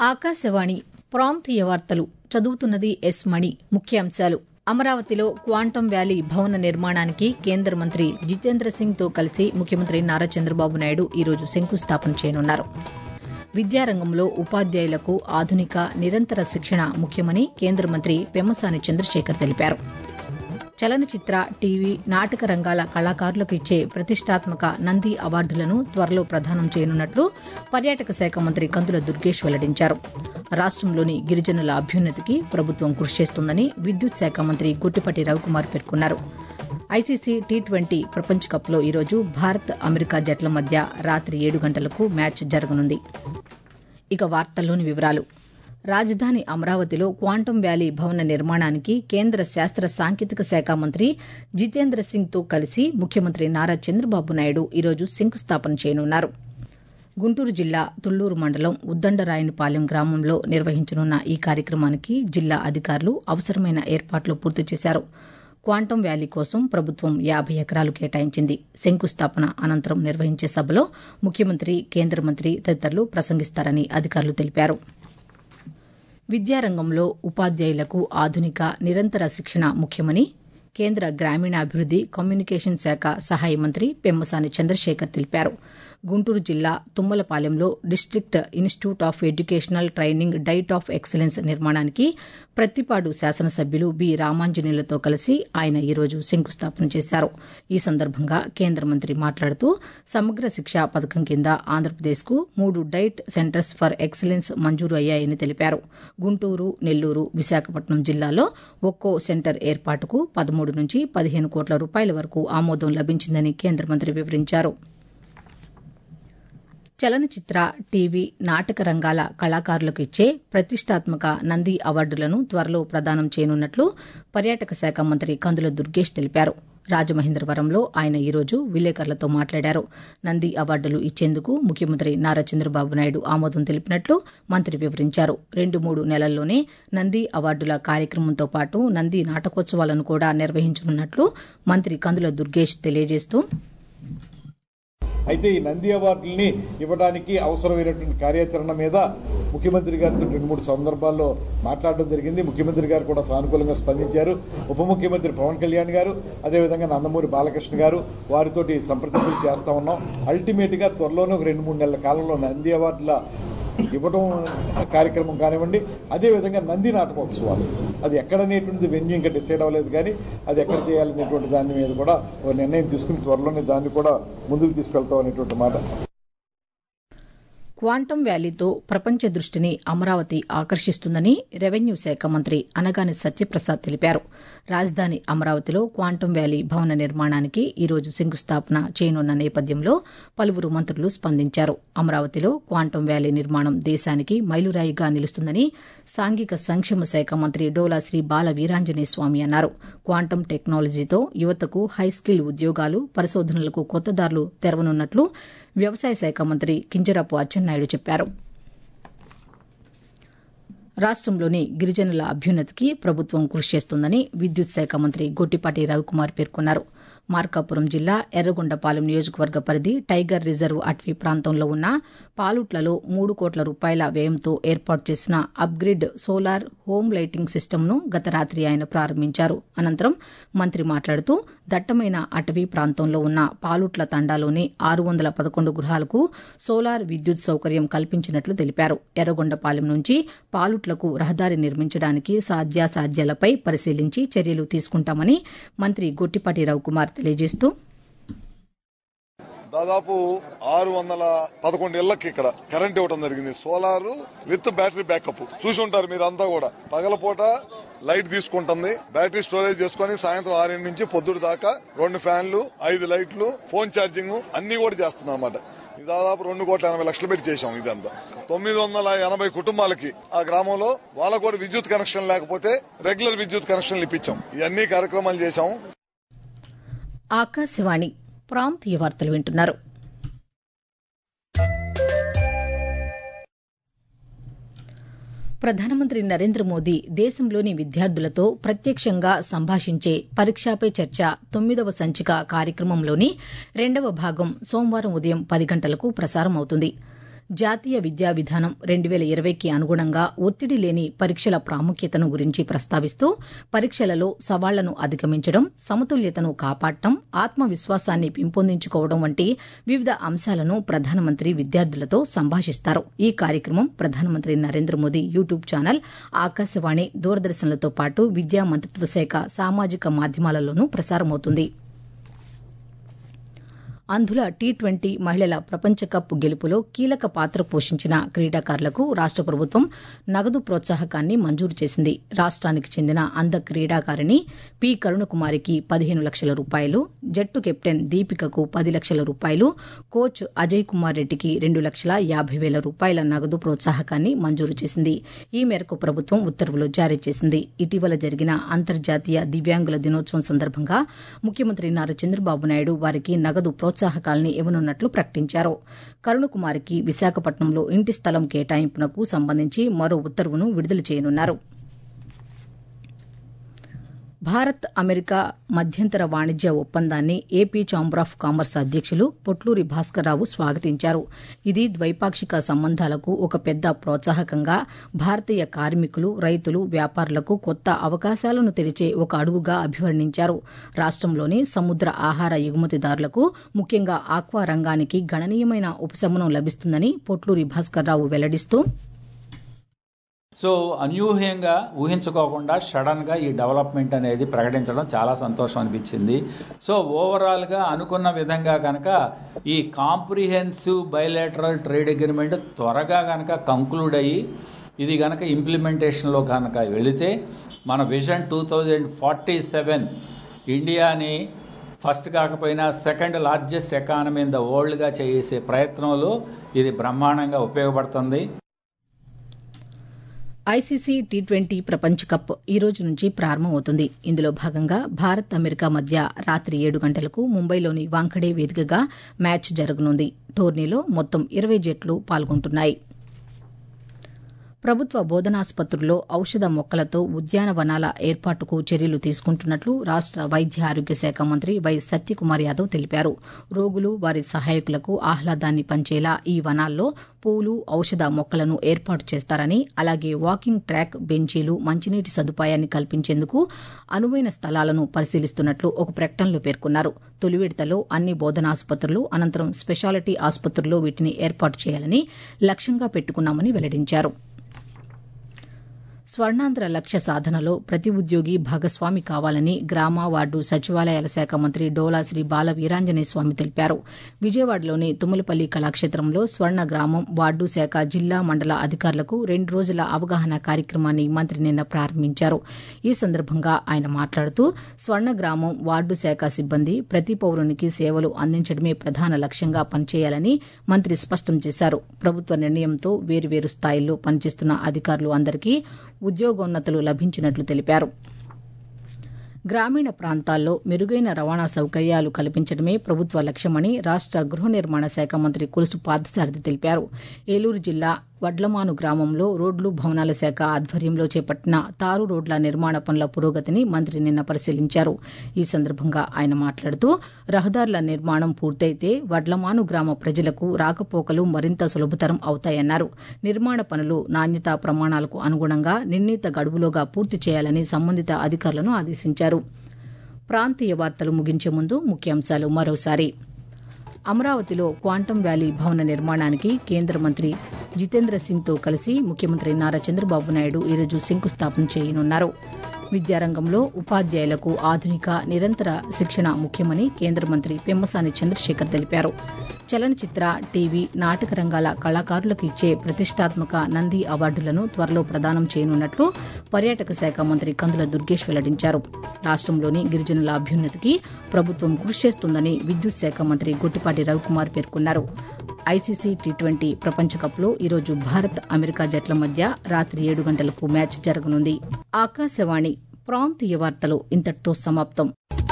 ఆకాశవాణి ప్రాంతీయ వార్తలు చదువుతున్నది ఎస్ మణి ముఖ్యాంశాలు అమరావతిలో క్వాంటం వ్యాలీ భవన నిర్మాణానికి కేంద్ర మంత్రి జితేంద్ర సింగ్ తో కలిసి ముఖ్యమంత్రి నారా చంద్రబాబు నాయుడు ఈరోజు శంకుస్థాపన చేయనున్నారు విద్యారంగంలో ఉపాధ్యాయులకు ఆధునిక నిరంతర శిక్షణ ముఖ్యమని కేంద్ర మంత్రి పెమ్మసాని చంద్రశేఖర్ తెలిపారు చలనచిత్ర టీవీ నాటక రంగాల కళాకారులకు ఇచ్చే ప్రతిష్టాత్మక నంది అవార్డులను త్వరలో ప్రదానం చేయనున్నట్లు పర్యాటక శాఖ మంత్రి కందుల దుర్గేష్ వెల్లడించారు రాష్టంలోని గిరిజనుల అభ్యున్నతికి ప్రభుత్వం కృషి చేస్తుందని విద్యుత్ శాఖ మంత్రి గుట్టిపట్టి రవికుమార్ పేర్కొన్నారు ఐసీసీ టీ ట్వంటీ ప్రపంచ కప్లో ఈరోజు భారత్ అమెరికా జట్ల మధ్య రాత్రి ఏడు గంటలకు మ్యాచ్ జరగనుంది ఇక వార్తల్లోని వివరాలు రాజధాని అమరావతిలో క్వాంటం వ్యాలీ భవన నిర్మాణానికి కేంద్ర శాస్త్ర సాంకేతిక శాఖ మంత్రి జితేంద్ర సింగ్ తో కలిసి ముఖ్యమంత్రి నారా చంద్రబాబు నాయుడు ఈరోజు శంకుస్థాపన చేయనున్నారు గుంటూరు జిల్లా తుళ్లూరు మండలం ఉద్దండరాయనిపాలెం గ్రామంలో నిర్వహించనున్న ఈ కార్యక్రమానికి జిల్లా అధికారులు అవసరమైన ఏర్పాట్లు పూర్తి చేశారు క్వాంటం వ్యాలీ కోసం ప్రభుత్వం యాభై ఎకరాలు కేటాయించింది శంకుస్థాపన అనంతరం నిర్వహించే సభలో ముఖ్యమంత్రి కేంద్ర మంత్రి తదితరులు ప్రసంగిస్తారని అధికారులు తెలిపారు విద్యారంగంలో ఉపాధ్యాయులకు ఆధునిక నిరంతర శిక్షణ ముఖ్యమని కేంద్ర గ్రామీణాభివృద్ది కమ్యూనికేషన్ శాఖ సహాయ మంత్రి పెమ్మసాని చంద్రశేఖర్ తెలిపారు గుంటూరు జిల్లా తుమ్మలపాలెంలో district institute of educational training DIET of excellence నిర్మాణానికి ప్రత్తిపాడు శాసనసభ్యులు బి రామాంజనేయులతో కలిసి ఆయన ఈరోజు శంకుస్థాపన చేశారు ఈ సందర్భంగా కేంద్ర మంత్రి మాట్లాడుతూ సమగ్ర శిక్ష పథకం కింద ఆంధ్రప్రదేశ్కు మూడు డైట్ సెంటర్స్ ఫర్ ఎక్సలెన్స్ మంజూరు అయ్యాయని తెలిపారు గుంటూరు నెల్లూరు విశాఖపట్నం జిల్లాలో ఒక్కో సెంటర్ ఏర్పాటుకు పదమూడు నుంచి పదిహేను కోట్ల రూపాయల వరకు ఆమోదం లభించిందని కేంద్ర మంత్రి వివరించారు చలనచిత్ర టీవీ నాటక రంగాల కళాకారులకు ఇచ్చే ప్రతిష్టాత్మక నంది అవార్డులను త్వరలో ప్రదానం చేయనున్నట్లు పర్యాటక శాఖ మంత్రి కందుల దుర్గేష్ తెలిపారు రాజమహేంద్రవరంలో ఆయన ఈరోజు విలేకరులతో మాట్లాడారు నంది అవార్డులు ఇచ్చేందుకు ముఖ్యమంత్రి నారా చంద్రబాబు నాయుడు ఆమోదం తెలిపినట్లు మంత్రి వివరించారు రెండు మూడు నెలల్లోనే నంది అవార్డుల కార్యక్రమంతో పాటు నంది నాటకోత్సవాలను కూడా నిర్వహించనున్నట్లు మంత్రి కందుల దుర్గేష్ తెలియజేస్తూ అయితే ఈ నంది అవార్డుల్ని ఇవ్వడానికి అవసరమైనటువంటి కార్యాచరణ మీద ముఖ్యమంత్రి గారితో రెండు మూడు సందర్భాల్లో మాట్లాడడం జరిగింది ముఖ్యమంత్రి గారు కూడా సానుకూలంగా స్పందించారు ఉప ముఖ్యమంత్రి పవన్ కళ్యాణ్ గారు అదేవిధంగా నందమూరి బాలకృష్ణ గారు వారితోటి సంప్రదింపులు చేస్తా ఉన్నాం అల్టిమేట్గా త్వరలోనే ఒక రెండు మూడు నెలల కాలంలో నంది అవార్డుల ఇవ్వడం కార్యక్రమం కానివ్వండి అదేవిధంగా నంది నాటకోత్సవాలు అది ఎక్కడనేటువంటిది వెన్యూ ఇంకా డిసైడ్ అవ్వలేదు కానీ అది ఎక్కడ చేయాలనేటువంటి దాని మీద కూడా ఒక నిర్ణయం తీసుకుని త్వరలోనే దాన్ని కూడా ముందుకు తీసుకెళ్తాం అనేటువంటి మాట క్వాంటం వ్యాలీతో ప్రపంచ దృష్టిని అమరావతి ఆకర్షిస్తుందని రెవెన్యూ శాఖ మంత్రి అనగాని సత్యప్రసాద్ తెలిపారు రాజధాని అమరావతిలో క్వాంటం వ్యాలీ భవన నిర్మాణానికి ఈరోజు శంకుస్థాపన చేయనున్న నేపథ్యంలో పలువురు మంత్రులు స్పందించారు అమరావతిలో క్వాంటం వ్యాలీ నిర్మాణం దేశానికి మైలురాయిగా నిలుస్తుందని సాంఘిక సంక్షేమ శాఖ మంత్రి డోలా శ్రీ బాల వీరాంజనేయ స్వామి అన్నారు క్వాంటం టెక్నాలజీతో యువతకు హైస్కిల్ ఉద్యోగాలు పరిశోధనలకు కొత్త దారులు తెరవనున్నట్లు వ్యవసాయ శాఖ మంత్రి కింజరాపు అచ్చెన్నాయుడు చెప్పారు రాష్టంలోని గిరిజనుల అభ్యున్నతికి ప్రభుత్వం కృషి చేస్తుందని విద్యుత్ శాఖ మంత్రి గొట్టిపాటి రవికుమార్ పేర్కొన్నారు మార్కాపురం జిల్లా ఎర్రగొండపాలెం నియోజకవర్గ పరిధి టైగర్ రిజర్వ్ అటవీ ప్రాంతంలో ఉన్న పాలుట్లలో మూడు కోట్ల రూపాయల వ్యయంతో ఏర్పాటు చేసిన అప్గ్రేడ్ సోలార్ హోమ్ లైటింగ్ సిస్టమ్ను గత రాత్రి ఆయన ప్రారంభించారు అనంతరం మంత్రి మాట్లాడుతూ దట్టమైన అటవీ ప్రాంతంలో ఉన్న పాలుట్ల తండాలోని ఆరు వందల పదకొండు గృహాలకు సోలార్ విద్యుత్ సౌకర్యం కల్పించినట్లు తెలిపారు ఎర్రగొండపాలెం నుంచి పాలుట్లకు రహదారి నిర్మించడానికి సాధ్యాసాధ్యాలపై పరిశీలించి చర్యలు తీసుకుంటామని మంత్రి గొట్టిపాటి రవికుమార్ తెలియజేస్తూ దాదాపు ఆరు వందల పదకొండు ఇళ్లకి ఇక్కడ కరెంట్ ఇవ్వడం జరిగింది సోలార్ విత్ బ్యాటరీ బ్యాకప్ చూసి ఉంటారు మీరు అంతా కూడా పగలపూట లైట్ తీసుకుంటుంది బ్యాటరీ స్టోరేజ్ చేసుకుని సాయంత్రం ఆరింటి నుంచి పొద్దుడు దాకా రెండు ఫ్యాన్లు ఐదు లైట్లు ఫోన్ ఛార్జింగ్ అన్ని కూడా చేస్తుంది అనమాట ఇది దాదాపు రెండు కోట్ల ఎనభై లక్షలు పెట్టి చేశాం ఇదంతా తొమ్మిది వందల ఎనభై కుటుంబాలకి ఆ గ్రామంలో వాళ్ళకు కూడా విద్యుత్ కనెక్షన్ లేకపోతే రెగ్యులర్ విద్యుత్ కనెక్షన్లు ఇప్పించాం ఇవన్నీ కార్యక్రమాలు చేశాం ఆకాశవాణి ప్రాంతీయ వార్తలు వింటున్నారు ప్రధానమంత్రి నరేంద్ర మోదీ దేశంలోని విద్యార్థులతో ప్రత్యక్షంగా సంభాషించే పరీక్షాపై చర్చ తొమ్మిదవ సంచిక కార్యక్రమంలోని రెండవ భాగం సోమవారం ఉదయం పది గంటలకు ప్రసారం అవుతుంది జాతీయ విద్యా విధానం రెండు వేల ఇరవైకి అనుగుణంగా ఒత్తిడి లేని పరీక్షల ప్రాముఖ్యతను గురించి ప్రస్తావిస్తూ పరీక్షలలో సవాళ్లను అధిగమించడం సమతుల్యతను కాపాడటం ఆత్మవిశ్వాసాన్ని పెంపొందించుకోవడం వంటి వివిధ అంశాలను ప్రధానమంత్రి విద్యార్థులతో సంభాషిస్తారు ఈ కార్యక్రమం ప్రధానమంత్రి నరేంద్ర మోదీ యూట్యూబ్ ఛానల్ ఆకాశవాణి దూరదర్శన్లతో పాటు విద్యా మంత్రిత్వ శాఖ సామాజిక మాధ్యమాలలోనూ ప్రసారమవుతుంది అంధుల టీ ట్వంటీ మహిళల ప్రపంచ కప్ గెలుపులో కీలక పాత్ర పోషించిన క్రీడాకారులకు రాష్ట ప్రభుత్వం నగదు ప్రోత్సాహకాన్ని మంజూరు చేసింది రాష్ట్రానికి చెందిన అంధ క్రీడాకారిణి పి కరుణకుమారికి పదిహేను లక్షల రూపాయలు జట్టు కెప్టెన్ దీపికకు పది లక్షల రూపాయలు కోచ్ అజయ్ కుమార్ రెడ్డికి రెండు లక్షల యాభై వేల రూపాయల నగదు ప్రోత్సాహకాన్ని మంజూరు చేసింది ఈ మేరకు ప్రభుత్వం ఉత్తర్వులు జారీ చేసింది ఇటీవల జరిగిన అంతర్జాతీయ దివ్యాంగుల దినోత్సవం సందర్భంగా ముఖ్యమంత్రి నారా చంద్రబాబు నాయుడు వారికి నగదు ప్రోత్సాహకాల్ని ఇవ్వనున్నట్లు ప్రకటించారు కరుణకుమారికి విశాఖపట్నంలో ఇంటి స్థలం కేటాయింపునకు సంబంధించి మరో ఉత్తర్వును విడుదల చేయనున్నారు భారత్ అమెరికా మధ్యంతర వాణిజ్య ఒప్పందాన్ని ఏపీ ఛాంబర్ ఆఫ్ కామర్స్ అధ్యక్షులు పొట్లూరి భాస్కర్రావు స్వాగతించారు ఇది ద్వైపాక్షిక సంబంధాలకు ఒక పెద్ద ప్రోత్సాహకంగా భారతీయ కార్మికులు రైతులు వ్యాపారులకు కొత్త అవకాశాలను తెరిచే ఒక అడుగుగా అభివర్ణించారు రాష్టంలోని సముద్ర ఆహార ఎగుమతిదారులకు ముఖ్యంగా ఆక్వా రంగానికి గణనీయమైన ఉపశమనం లభిస్తుందని పొట్లూరి భాస్కర్రావు వెల్లడిస్తూ సో అనూహ్యంగా ఊహించుకోకుండా సడన్గా ఈ డెవలప్మెంట్ అనేది ప్రకటించడం చాలా సంతోషం అనిపించింది సో ఓవరాల్గా అనుకున్న విధంగా కనుక ఈ కాంప్రిహెన్సివ్ బయలేటరల్ ట్రేడ్ అగ్రిమెంట్ త్వరగా కనుక కంక్లూడ్ అయ్యి ఇది కనుక ఇంప్లిమెంటేషన్లో కనుక వెళితే మన vision two thousand forty seven ఇండియాని ఫస్ట్ కాకపోయినా second largest economy in the వరల్డ్గా చేసే ప్రయత్నంలో ఇది బ్రహ్మాండంగా ఉపయోగపడుతుంది ఐసీసీ టీ ట్వంటీ ప్రపంచ కప్ ఈ రోజు నుంచి ప్రారంభమవుతుంది ఇందులో భాగంగా భారత్ అమెరికా మధ్య రాత్రి ఏడు గంటలకు ముంబైలోని వాంఖడే వేదికగా మ్యాచ్ జరగనుంది టోర్నీలో మొత్తం ఇరవై జట్లు పాల్గొంటున్నాయి ప్రభుత్వ బోధనాసుపత్రుల్లో ఔషధ మొక్కలతో ఉద్యానవనాల ఏర్పాటుకు చర్యలు తీసుకుంటున్నట్లు రాష్ట వైద్య ఆరోగ్య శాఖ మంత్రి వై సత్యకుమార్ యాదవ్ తెలిపారు రోగులు వారి సహాయకులకు ఆహ్లాదాన్ని పంచేలా ఈ వనాల్లో పూలు ఔషధ మొక్కలను ఏర్పాటు చేస్తారని అలాగే వాకింగ్ ట్రాక్ బెంచీలు మంచినీటి సదుపాయాన్ని కల్పించేందుకు అనువైన స్థలాలను పరిశీలిస్తున్నట్లు ఒక ప్రకటనలో పేర్కొన్నారు తొలి విడతలో అన్ని బోధనాసుపత్రులు అనంతరం స్పెషాలిటీ ఆసుపత్రుల్లో వీటిని ఏర్పాటు చేయాలని లక్ష్యంగా పెట్టుకున్నామని వెల్లడించారు స్వర్ణాంధ్ర లక్ష్య సాధనలో ప్రతి ఉద్యోగి భాగస్వామి కావాలని గ్రామ వార్డు సచివాలయాల శాఖ మంత్రి డోలా శ్రీ బాల వీరాంజనేయ స్వామి తెలిపారు విజయవాడలోని తుమ్మలపల్లి కళాక్షేత్రంలో స్వర్ణ గ్రామం వార్డు శాఖ జిల్లా మండల అధికారులకు రెండు రోజుల అవగాహన కార్యక్రమాన్ని మంత్రి నిన్న ప్రారంభించారు ఈ సందర్భంగా ఆయన మాట్లాడుతూ స్వర్ణ గ్రామం వార్డు శాఖ సిబ్బంది ప్రతి పౌరునికి సేవలు అందించడమే ప్రధాన లక్ష్యంగా పనిచేయాలని మంత్రి స్పష్టం చేశారు ప్రభుత్వ నిర్ణయంతో వేరువేరు స్థాయిల్లో పనిచేస్తున్న అధికారులు అందరికీ ఉద్యోగోన్నతులు లభించినట్లు తెలిపారు గ్రామీణ ప్రాంతాల్లో మెరుగైన రవాణా సౌకర్యాలు కల్పించడమే ప్రభుత్వ లక్ష్యమని రాష్ట గృహ నిర్మాణ శాఖ మంత్రి కులుసు పార్థసారథి తెలిపారు ఏలూరు జిల్లా వడ్లమాను గ్రామంలో రోడ్లు భవనాల శాఖ ఆధ్వర్యంలో చేపట్టిన తారు రోడ్ల నిర్మాణ పనుల పురోగతిని మంత్రి నిన్న పరిశీలించారు ఈ సందర్భంగా ఆయన మాట్లాడుతూ రహదారుల నిర్మాణం పూర్తయితే వడ్లమాను గ్రామ ప్రజలకు రాకపోకలు మరింత సులభతరం అవుతాయన్నారు నిర్మాణ పనులు నాణ్యతా ప్రమాణాలకు అనుగుణంగా నిర్ణీత గడువులోగా పూర్తి చేయాలని సంబంధిత అధికారులను ఆదేశించారు ప్రాంతీయ వార్తలు ముగించే ముందు ముఖ్యాంశాలు మరోసారి అమరావతిలో క్వాంటం వ్యాలీ భవన నిర్మాణానికి కేంద్ర మంత్రి జితేంద్ర సింగ్తో కలిసి ముఖ్యమంత్రి నారా చంద్రబాబు నాయుడు ఈరోజు శంకుస్థాపన చేయనున్నారు విద్యారంగంలో ఉపాధ్యాయులకు ఆధునిక నిరంతర శిక్షణ ముఖ్యమని కేంద్ర మంత్రి పెమ్మసాని చంద్రశేఖర్ తెలిపారు చలనచిత్ర టీవీ నాటక రంగాల కళాకారులకు ఇచ్చే ప్రతిష్టాత్మక నంది అవార్డులను త్వరలో ప్రదానం చేయనున్నట్లు పర్యాటక శాఖ మంత్రి కందుల దుర్గేష్ వెల్లడించారు రాష్ట్రంలోని గిరిజనుల అభ్యున్నతికి ప్రభుత్వం కృషి చేస్తుందని విద్యుత్ శాఖ మంత్రి గొట్టిపాటి రవికుమార్ పేర్కొన్నారు ఐసీసీ టీ ట్వంటీ ప్రపంచ కప్లో ఈరోజు భారత్ అమెరికా జట్ల మధ్య రాత్రి ఏడు గంటలకు మ్యాచ్ జరగనుంది ఆకాశవాణి ప్రాంతీయ వార్తలు ఇంతటితో సమాప్తం